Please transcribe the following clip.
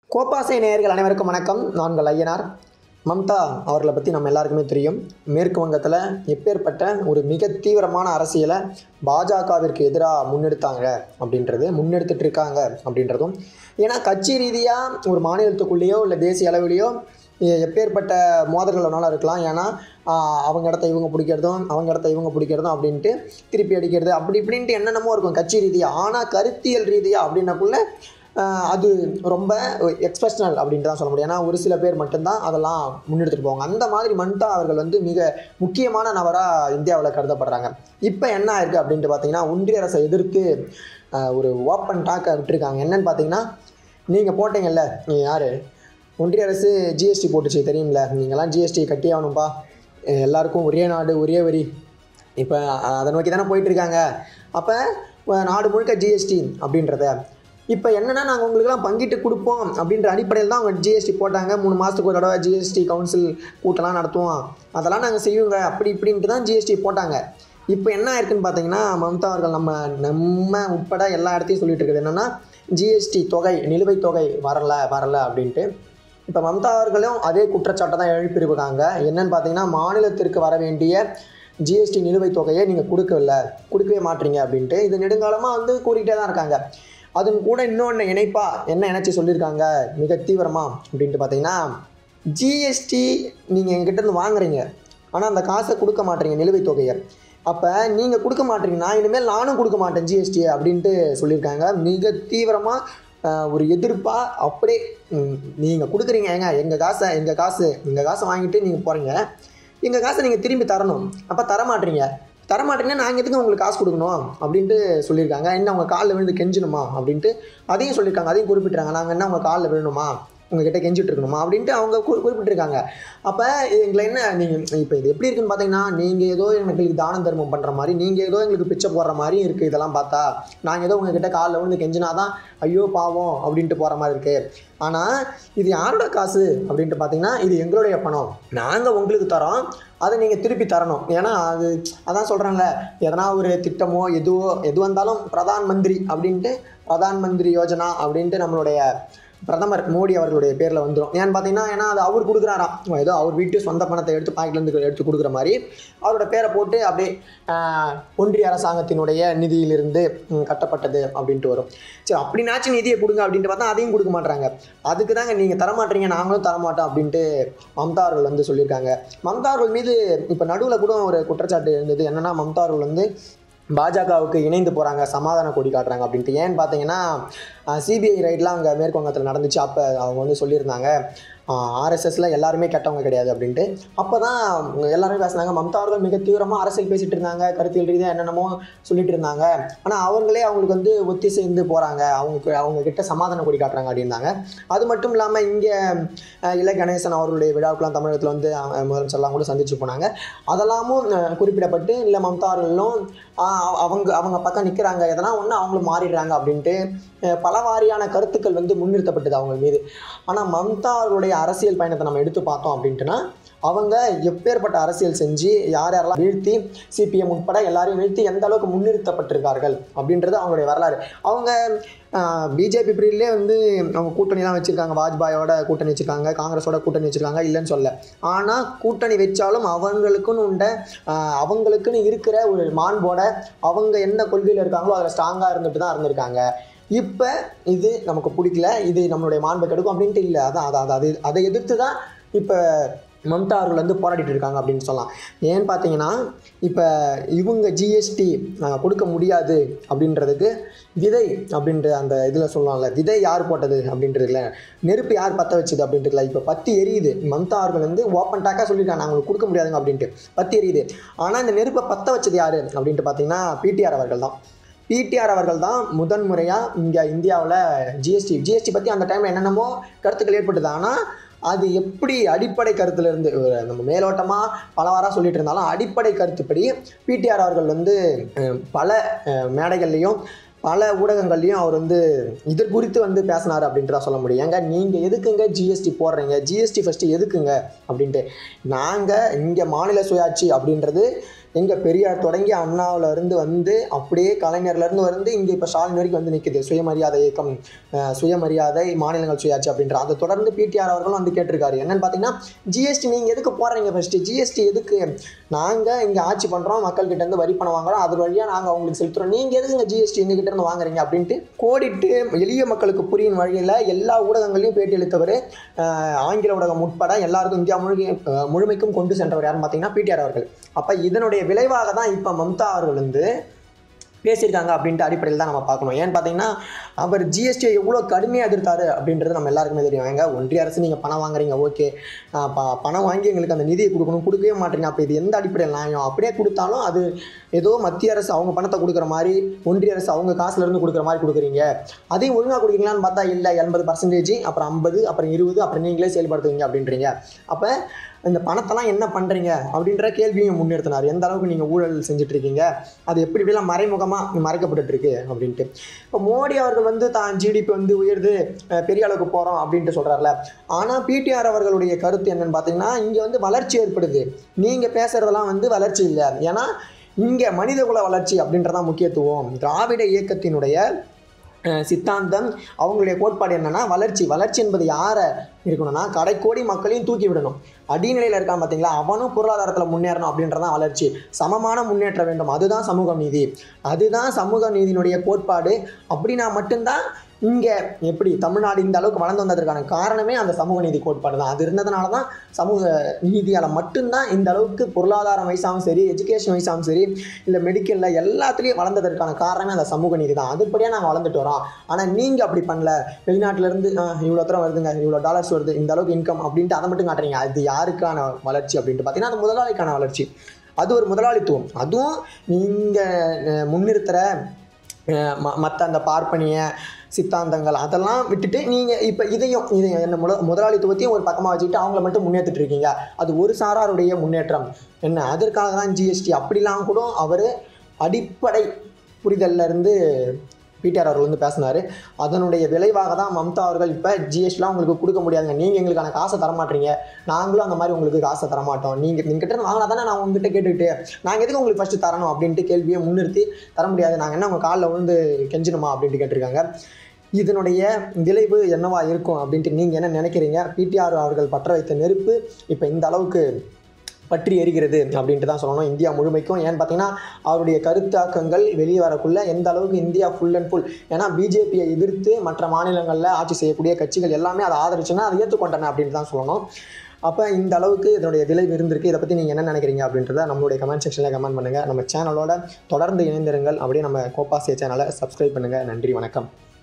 கோப்பாசை நேயர்கள் அனைவருக்கும் வணக்கம் நான் உங்கள் ஐயனார் மம்தா அவர்களை பற்றி நம்ம எல்லாருக்குமே தெரியும் மேற்கு வங்கத்தில் எப்பேற்பட்ட ஒரு மிக தீவிரமான அரசியலை பாஜகவிற்கு எதிராக முன்னெடுத்தாங்க அப்படின்றது முன்னெடுத்துட்டு இருக்காங்க அப்படின்றதும் ஏன்னா கட்சி ரீதியாக ஒரு மாநிலத்துக்குள்ளேயோ இல்லை தேசிய அளவிலேயோ எ- எப்பேற்பட்ட மோதல்கள் வேணாலும் இருக்கலாம் ஏன்னா ஆஹ், அவங்க இடத்த இவங்க பிடிக்கிறதும் அவங்க இடத்த இவங்க பிடிக்கிறதும் அப்படின்ட்டு திருப்பி அடிக்கிறது அப்படி இப்படின்ட்டு என்னென்னமோ இருக்கும் கட்சி ரீதியாக ஆனால் கருத்தியல் ரீதியாக அப்படின்னக்குள்ள ஆஹ் அது ரொம்ப எக்ஸ்பெஷனல் அப்படின்ட்டு தான் சொல்ல முடியும் ஏன்னா ஒரு சில பேர் மட்டும்தான் அதெல்லாம் முன்னெடுத்துட்டு போவாங்க அந்த மாதிரி மம்தா அவர்கள் வந்து மிக முக்கியமான நபராக இந்தியாவில் கருதப்படுறாங்க இப்போ என்ன ஆயிருக்கு அப்படின்ட்டு பார்த்தீங்கன்னா ஒன்றிய அரசை எதிர்த்து ஆஹ் ஒரு ஓப்பன் டாக்கை விட்டுருக்காங்க என்னன்னு பார்த்தீங்கன்னா நீங்கள் போட்டீங்கல்ல நீ யார் ஒன்றிய அரசு ஜிஎஸ்டி போட்டுச்சு தெரியும்ல நீங்களாம் ஜிஎஸ்டி கட்டி ஆகணும்ப்பா அஹ் எல்லாருக்கும் ஒரே நாடு ஒரே வரி இப்போ அதை நோக்கி தானே போயிட்டுருக்காங்க அப்போ நாடு முழுக்க ஜிஎஸ்டி அப்படின்றத இப்போ என்னன்னா நாங்கள் உங்களுக்குலாம் பங்கிட்டு கொடுப்போம் அப்படின்ற அடிப்படையில் தான் அவங்க ஜிஎஸ்டி போட்டாங்க மூணு மாதத்துக்கு ஒரு தடவை ஜிஎஸ்டி கவுன்சில் கூட்டம்லாம் நடத்துவோம் அதெல்லாம் நாங்கள் செய்வோங்க அப்படி இப்படின்ட்டு தான் ஜிஎஸ்டி போட்டாங்க இப்போ என்ன ஆயிருக்குன்னு பார்த்தீங்கன்னா மம்தா அவர்கள் நம்ம நம்ம உட்பட எல்லா இடத்தையும் சொல்லிட்டு இருக்குது என்னென்னா ஜிஎஸ்டி தொகை நிலுவைத் தொகை வரல வரல அப்படின்ட்டு இப்போ மம்தா அவர்களும் அதே குற்றச்சாட்டை தான் எழுப்பியிருக்காங்க என்னன்னு பார்த்தீங்கன்னா மாநிலத்திற்கு வர வேண்டிய ஜிஎஸ்டி நிலுவைத் தொகையை நீங்கள் கொடுக்கல கொடுக்கவே மாட்டீங்க அப்படின்ட்டு இது நெடுங்காலமாக வந்து கூறிக்கிட்டே தான் இருக்காங்க அதன் கூட இன்னொன்று இணைப்பா என்ன இணைச்சி சொல்லியிருக்காங்க மிக தீவிரமாக அப்படின்ட்டு பார்த்தீங்கன்னா ஜிஎஸ்டி நீங்கள் எங்கிட்டேருந்து வாங்குறீங்க ஆனால் அந்த காசை கொடுக்க மாட்டீங்க நிலுவைத் தொகையை அப்போ நீங்கள் கொடுக்க மாட்டீங்கன்னா இனிமேல் நானும் கொடுக்க மாட்டேன் ஜிஎஸ்டி அப்படின்ட்டு சொல்லியிருக்காங்க மிக தீவிரமாக ஒரு எதிர்ப்பாக அப்படியே நீங்கள் கொடுக்குறீங்க ஏங்க எங்கள் காசை எங்கள் காசு எங்கள் காசை வாங்கிட்டு நீங்கள் போகிறீங்க எங்கள் காசை நீங்கள் திரும்பி தரணும் அப்போ தர மாட்டீங்க தர மாட்டீங்கன்னா நாங்கள் எதுக்கு உங்களுக்கு காசு கொடுக்கணும் அப்படின்ட்டு சொல்லியிருக்காங்க என்ன உங்கள் காலில் விழுந்து கெஞ்சணுமா அப்படின்ட்டு அதையும் சொல்லியிருக்காங்க அதையும் குறிப்பிட்றாங்க நாங்கள் என்ன உங்கள் காலில் விழணுமா உங்ககிட்ட கெஞ்சிட்டு இருக்கணுமா அப்படின்ட்டு அவங்க குறி குறிப்பிட்டிருக்காங்க அப்போ எங்களை என்ன நீங்கள் இப்போ இது எப்படி இருக்குன்னு பார்த்தீங்கன்னா நீங்கள் ஏதோ எங்களுக்கு தானம் தர்மம் பண்ணுற மாதிரி நீங்கள் ஏதோ எங்களுக்கு பிச்சை போடுற மாதிரி இருக்குது இதெல்லாம் பார்த்தா நாங்கள் ஏதோ உங்ககிட்ட காலில் விழுந்து கெஞ்சினாதான் ஐயோ பாவம் அப்படின்ட்டு போகிற மாதிரி இருக்குது ஆனால் இது யாரோட காசு அப்படின்ட்டு பார்த்தீங்கன்னா இது எங்களுடைய பணம் நாங்கள் உங்களுக்கு தரோம் அதை நீங்கள் திருப்பி தரணும் ஏன்னா அது அதான் சொல்கிறேன்ல எதனா ஒரு திட்டமோ எதுவோ எது வந்தாலும் பிரதான் மந்திரி அப்படின்ட்டு பிரதான் மந்திரி யோஜனா அப்படின்ட்டு நம்மளுடைய பிரதமர் மோடி அவர்களுடைய பேரில் வந்துடும் ஏன்னு பார்த்தீங்கன்னா ஏன்னா அது அவர் கொடுக்குறாராம் ஏதோ அவர் வீட்டு சொந்த பணத்தை எடுத்து பாக்கெட்லேருந்து எடுத்து கொடுக்குற மாதிரி அவரோட பேரை போட்டு அப்படியே ஆஹ், ஒன்றிய அரசாங்கத்தினுடைய நிதியிலிருந்து ம், கட்டப்பட்டது அப்படின்ட்டு வரும் சரி அப்படின்னாச்சும் நிதியை கொடுங்க அப்படின்ட்டு பார்த்தா அதையும் கொடுக்க மாட்றாங்க அதுக்கு தாங்க நீங்கள் தரமாட்டீங்க நாங்களும் தரமாட்டோம் அப்படின்ட்டு மம்தா அவர்கள் வந்து சொல்லியிருக்காங்க மம்தா அவர்கள் மீது இப்போ நடுவில் கூட ஒரு குற்றச்சாட்டு இருந்தது என்னன்னா மம்தா அவர்கள் வந்து பாஜகவுக்கு இணைந்து போகிறாங்க சமாதான கொடி காட்டுறாங்க அப்படின்ட்டு ஏன்னு பார்த்தீங்கன்னா சிபிஐ ரைட்லாம் அங்கே மேற்கு வங்கத்தில் நடந்துச்சு அப்போ அவங்க வந்து சொல்லியிருந்தாங்க ஆர்எஸ்எஸ்ல எல்லாருமே கெட்டவங்க கிடையாது அப்படின்ட்டு அப்போ தான் எல்லாருமே பேசுனாங்க மம்தா அவர்கள் மிக தீவிரமாக அரசியல் பேசிட்டு இருந்தாங்க கருத்தியல் ரீதியாக என்னென்னமோ சொல்லிட்டு இருந்தாங்க ஆனால் அவங்களே அவங்களுக்கு வந்து ஒத்தி சேர்ந்து போகிறாங்க அவங்க அவங்க கிட்ட சமாதான கொடி காட்டுறாங்க அப்படின்னாங்க அது மட்டும் இல்லாமல் இங்கே இல கணேசன் அவர்களுடைய விழாவுக்குலாம் தமிழகத்தில் வந்து அஹ், முதலமைச்சர்லாம் கூட சந்திச்சு போனாங்க அதெல்லாமும் அஹ், குறிப்பிடப்பட்டு இல்லை மம்தா அவர்களும் ஆஹ், அவங்க அவங்க பக்கம் நிற்கிறாங்க எதனா ஒன்று அவங்களும் மாறிடுறாங்க அப்படின்ட்டு அஹ், பல வாரியான கருத்துக்கள் வந்து முன்னிறுத்தப்பட்டது அவங்க மீது ஆனால் மம்தா அவர்களுடைய அரசியல் பயணத்தை நம்ம எடுத்து பார்த்தோம் அப்படின்ட்டுனா அவங்க எப்பேற்பட்ட அரசியல் செஞ்சு யார் யாரெல்லாம் வீழ்த்தி சிபிஎம் உட்பட எல்லாரையும் வீழ்த்தி எந்த அளவுக்கு முன்னிறுத்தப்பட்டிருக்கார்கள் அப்படின்றது அவங்களுடைய வரலாறு அவங்க பிஜேபி பீரியட்லேயே வந்து அவங்க கூட்டணிலாம் வச்சுருக்காங்க வாஜ்பாயோட கூட்டணி வச்சுருக்காங்க காங்கிரஸோட கூட்டணி வச்சுருக்காங்க இல்லைன்னு சொல்ல ஆனால் கூட்டணி வச்சாலும் அவங்களுக்குன்னு உண்ட ஆஹ், அவங்களுக்குன்னு இருக்கிற ஒரு மாண்போட அவங்க என்ன கொள்கையில் இருக்காங்களோ அதில் ஸ்ட்ராங்காக இருந்துட்டு தான் இருந்திருக்காங்க இப்போ இது நமக்கு பிடிக்கல இது நம்மளுடைய மாண்பை கெடுக்கும் அப்படின்ட்டு இல்லை அதான் அதை அதை அதை எதிர்த்து தான் இப்போ மம்தா அவர்கள் வந்து போராடிட்டு இருக்காங்க அப்படின்னு சொல்லலாம் ஏன்னு பார்த்தீங்கன்னா இப்போ இவங்க ஜிஎஸ்டி கொடுக்க முடியாது அப்படின்றதுக்கு விதை அப்படின்ற அந்த இதில் சொல்லலாம்ல விதை யார் போட்டது அப்படின்றதுல நெருப்பு யார் பற்ற வச்சுது அப்படின்றதுல இப்போ பத்தி எரியுது மம்தா அவர்கள் வந்து ஓப்பன் டாக்காக சொல்லியிருக்காங்க நாங்கள் உங்களுக்கு கொடுக்க முடியாதுங்க அப்படின்ட்டு பத்தி எரியுது ஆனால் இந்த நெருப்பை பற்ற வச்சது யார் அப்படின்ட்டு பார்த்தீங்கன்னா பிடிஆர் அவர்கள் தான் பிடிஆர் அவர்கள் தான் முதன் முறையாக இங்கே இந்தியாவில் ஜிஎஸ்டி ஜிஎஸ்டி பற்றி அந்த டைமில் என்னென்னமோ கருத்துக்கள் ஏற்பட்டது ஆனால் அது எப்படி அடிப்படை கருத்துல இருந்து ஒரு நம்ம மேலோட்டமாக பலவாறாக சொல்லிட்டு இருந்தாலும் அடிப்படை கருத்துப்படி பிடிஆர் அவர்கள் வந்து அஹ், பல அஹ், மேடைகள்லையும் பல ஊடகங்கள்லையும் அவர் வந்து இது குறித்து வந்து பேசினார் அப்படின்றத சொல்ல முடியும் ஏங்க நீங்கள் எதுக்குங்க ஜிஎஸ்டி போடுறீங்க ஜிஎஸ்டி ஃபஸ்ட்டு எதுக்குங்க அப்படின்ட்டு நாங்கள் இங்கே மாநில சுயாட்சி அப்படின்றது எங்கள் பெரியார் தொடங்கி அண்ணாவுல இருந்து வந்து அப்படியே கலைஞர்லேருந்து வந்து இங்கே இப்போ ஸ்டாலின் வரைக்கும் வந்து நிற்குது சுயமரியாதை இயக்கம் அஹ், சுயமரியாதை மாநிலங்கள் சுயாட்சி அப்படின்ற அதை தொடர்ந்து பிடிஆர் அவர்களும் வந்து கேட்டிருக்காரு என்னன்னு பார்த்தீங்கன்னா ஜிஎஸ்டி நீங்கள் எதுக்கு போடுறீங்க ஃபஸ்ட்டு ஜிஎஸ்டி எதுக்கு நாங்கள் இங்கே ஆட்சி பண்ணுறோம் மக்கள்கிட்ட இருந்து வரி பணம் வாங்குறோம் அது வழியாக நாங்கள் அவங்களுக்கு செலுத்துகிறோம் நீங்கள் எதுக்குங்க ஜிஎஸ்டி எங்ககிட்ட இருந்து வாங்குறீங்க அப்படின்ட்டு கோடிட்டு எளிய மக்களுக்கு புரியும் வழியில் எல்லா ஊடகங்களையும் பேட்டி அளித்தவர் அஹ், ஆங்கில ஊடகம் உட்பட எல்லாருக்கும் இந்தியா முழுக்க அஹ், முழுமைக்கும் கொண்டு சென்றவர் யாருன்னு பார்த்தீங்கன்னா பிடிஆர் அவர்கள் அப்போ இதனுடைய விளைவாக தான் இப்போ மம்தா அவர்கள் வந்து பேசியிருக்காங்க அப்படின்ட்டு அடிப்படையில் தான் நம்ம பார்க்கணும் ஏன்னு பார்த்தீங்கன்னா அவர் ஜிஎஸ்டியை எவ்வளோ கடுமையாக எதிர்த்தாரு அப்படின்றது நம்ம எல்லாருக்குமே தெரியும் ஏங்க ஒன்றிய அரசு நீங்கள் பணம் வாங்குறீங்க ஓகே ப பணம் வாங்கி எங்களுக்கு அந்த நிதியை கொடுக்கணும் கொடுக்கவே மாட்டீங்க அப்போ இது எந்த அடிப்படையில் நியாயம் அப்படியே கொடுத்தாலும் அது ஏதோ மத்திய அரசு அவங்க பணத்தை கொடுக்குற மாதிரி ஒன்றிய அரசு அவங்க காசுல இருந்து கொடுக்குற மாதிரி கொடுக்குறீங்க அதையும் ஒழுங்காக கொடுக்குறீங்களான்னு பார்த்தா இல்லை எண்பது பர்சன்டேஜ் அப்புறம் ஐம்பது அப்புறம் இருபது அப்புறம் நீங்களே செயல்படுத்துவீங்க அப்படின்றீங்க அப்போ இந்த பணத்தெல்லாம் என்ன பண்ணுறீங்க அப்படின்ற கேள்வியும் முன்னிறுத்தினார் எந்த அளவுக்கு நீங்கள் ஊழல் செஞ்சுட்டு இருக்கீங்க அது எப்படி இப்படிலாம் மறைமுகமாக மறைக்கப்பட்டுட்டு இருக்கு அப்படின்ட்டு இப்போ மோடி அவர்கள் வந்து தான் ஜிடிபி வந்து உயர்ந்து அஹ், பெரிய அளவுக்கு போகிறோம் அப்படின்ட்டு சொல்கிறார்ல ஆனால் பிடிஆர் அவர்களுடைய கருத்து என்னன்னு பார்த்தீங்கன்னா இங்கே வந்து வளர்ச்சி ஏற்படுது நீங்கள் பேசுகிறதெல்லாம் வந்து வளர்ச்சி இல்லை ஏன்னா இங்கே மனிதகுல வளர்ச்சி அப்படின்றதான் முக்கியத்துவம் திராவிட இயக்கத்தினுடைய அஹ் சித்தாந்தம் அவங்களுடைய கோட்பாடு என்னன்னா வளர்ச்சி வளர்ச்சி என்பது யாரை இருக்கணும்னா கடைக்கோடி மக்களையும் தூக்கி விடணும் அடிநிலையில் இருக்கான் பார்த்தீங்களா அவனும் பொருளாதாரத்தில் முன்னேறணும் அப்படின்றதான் வளர்ச்சி சமமான முன்னேற்ற வேண்டும் அதுதான் சமூக நீதி அதுதான் சமூக நீதியினுடைய கோட்பாடு அப்படின்னா மட்டும்தான் இங்கே எப்படி தமிழ்நாடு இந்த அளவுக்கு வளர்ந்து வந்ததற்கான காரணமே அந்த சமூக நீதி கோட்பாடு தான் அது இருந்ததுனால தான் சமூக நீதியால் மட்டும்தான் இந்த அளவுக்கு பொருளாதாரம் வைசாவும் சரி எஜுகேஷன் வைசாவும் சரி இல்லை மெடிக்கலில் எல்லாத்துலேயும் வளர்ந்ததற்கான காரணமே அந்த சமூக நீதி தான் அதுபடியாக நாங்கள் வளர்ந்துட்டு வரோம் ஆனால் நீங்கள் அப்படி பண்ணல வெளிநாட்டிலேருந்து இவ்வளோ தூரம் வருதுங்க இவ்வளோ டாலர்ஸ் வருது இந்த அளவுக்கு இன்கம் அப்படின்ட்டு அதை மட்டும் காட்டுறீங்க அது யாருக்கான வளர்ச்சி அப்படின்ட்டு பார்த்தீங்கன்னா அது முதலாளிக்கான வளர்ச்சி அது ஒரு முதலாளித்துவம் அதுவும் நீங்கள் முன்னிறுத்துகிற மற்ற அந்த பார்ப்பனிய சித்தாந்தங்கள் அதெல்லாம் விட்டுட்டு நீங்கள் இப்போ இதையும் இதை என்ன முத முதலாளித்துவத்தையும் ஒரு பக்கமாக வச்சுக்கிட்டு அவங்கள மட்டும் முன்னேற்றிட்டு இருக்கீங்க அது ஒரு சாராருடைய முன்னேற்றம் என்ன அதற்காக தான் ஜிஎஸ்டி அப்படிலாம் கூட அவர் அடிப்படை புரிதல்ல இருந்து பிடிஆர் அவர்கள் வந்து பேசினார் அதனுடைய விளைவாக தான் மம்தா அவர்கள் இப்போ ஜிஎஸ்டிலாம் உங்களுக்கு கொடுக்க முடியாதுங்க நீங்கள் எங்களுக்கான காசை தரமாட்டீங்க நாங்களும் அந்த மாதிரி உங்களுக்கு காசை தரமாட்டோம் நீங்கள் எங்ககிட்ட இருந்து வாங்கினா தானே நான் உங்ககிட்ட கேட்டுக்கிட்டு நாங்கள் எதுக்கு உங்களுக்கு ஃபஸ்ட்டு தரணும் அப்படின்ட்டு கேள்வியை முன்னிறுத்தி தர முடியாது நாங்கள் என்ன உங்கள் காலில் விழுந்து கெஞ்சணுமா அப்படின்ட்டு கேட்டிருக்காங்க இதனுடைய விளைவு என்னவா இருக்கும் அப்படின்ட்டு நீங்கள் என்ன நினைக்கிறீங்க பிடிஆர் அவர்கள் பற்ற வைத்த நெருப்பு இப்போ இந்த அளவுக்கு பற்றி எரிகிறது அப்படின்ட்டு தான் சொல்லணும் இந்தியா முழுமைக்கும் ஏன்னு பார்த்தீங்கன்னா அவருடைய கருத்தாக்கங்கள் வெளியே வரக்குள்ள எந்த அளவுக்கு இந்தியா ஃபுல் அண்ட் ஃபுல் ஏன்னா பிஜேபியை எதிர்த்து மற்ற மாநிலங்களில் ஆட்சி செய்யக்கூடிய கட்சிகள் எல்லாமே அதை ஆதரிச்சுன்னா அதை ஏற்றுக்கொண்டன அப்படின்ட்டு தான் சொல்லணும் அப்போ இந்த அளவுக்கு இதனுடைய விளைவு இருந்திருக்கு இதை பற்றி நீங்கள் என்ன நினைக்கிறீங்க அப்படின்றத நம்மளுடைய கமெண்ட் செக்ஷனில் கமெண்ட் பண்ணுங்கள் நம்ம சேனலோட தொடர்ந்து இணைந்திருங்கள் அப்படியே நம்ம கோபாசிய சேனலை சப்ஸ்கிரைப் பண்ணுங்கள் நன்றி வணக்கம்